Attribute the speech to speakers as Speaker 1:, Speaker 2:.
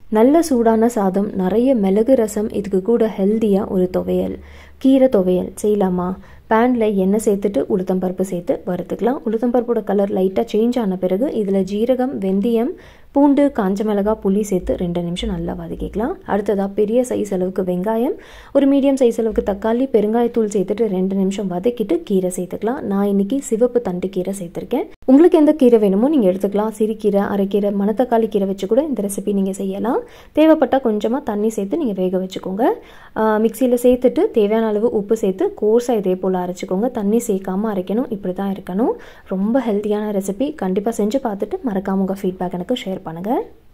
Speaker 1: நல்ல சூடான சாதம் நிறைய மிளகு ரசம் இதுக்கு கூட ஹெல்த்தியாக ஒரு துவையல் கீரை துவையல் செய்யலாமா பேனில் எண்ணெய் சேர்த்துட்டு உளுத்தம்பருப்பு சேர்த்து வறுத்துக்கலாம் உளுத்தம்பருப்போட கலர் லைட்டாக சேஞ்ச் ஆன பிறகு இதில் ஜீரகம் வெந்தயம் பூண்டு காஞ்ச மிளகா புளி சேர்த்து ரெண்டு நிமிஷம் நல்லா வதக்கிக்கலாம் அடுத்ததாக பெரிய சைஸ் அளவுக்கு வெங்காயம் ஒரு மீடியம் சைஸ் அளவுக்கு தக்காளி பெருங்காயத்தூள் சேர்த்துட்டு ரெண்டு நிமிஷம் வதக்கிட்டு கீரை சேர்த்துக்கலாம் நான் இன்னைக்கு சிவப்பு தண்டு கீரை சேர்த்துருக்கேன் உங்களுக்கு எந்த கீரை வேணுமோ நீங்கள் எடுத்துக்கலாம் சிறுகீரை அரைக்கீரை மணத்தக்காளி கீரை வச்சு கூட இந்த ரெசிபி நீங்கள் செய்யலாம் தேவைப்பட்டால் கொஞ்சமாக தண்ணி சேர்த்து நீங்கள் வேக வச்சுக்கோங்க மிக்சியில் சேர்த்துட்டு தேவையான அளவு உப்பு சேர்த்து கோர்ஸாக இதே போல் அரைச்சிக்கோங்க தண்ணி சேர்க்காமல் அரைக்கணும் இப்படி தான் இருக்கணும் ரொம்ப ஹெல்த்தியான ரெசிபி கண்டிப்பாக செஞ்சு பார்த்துட்டு மறக்காம உங்கள் ஃபீட்பேக் எனக்கு ஷேர் பண்ணுங்கள்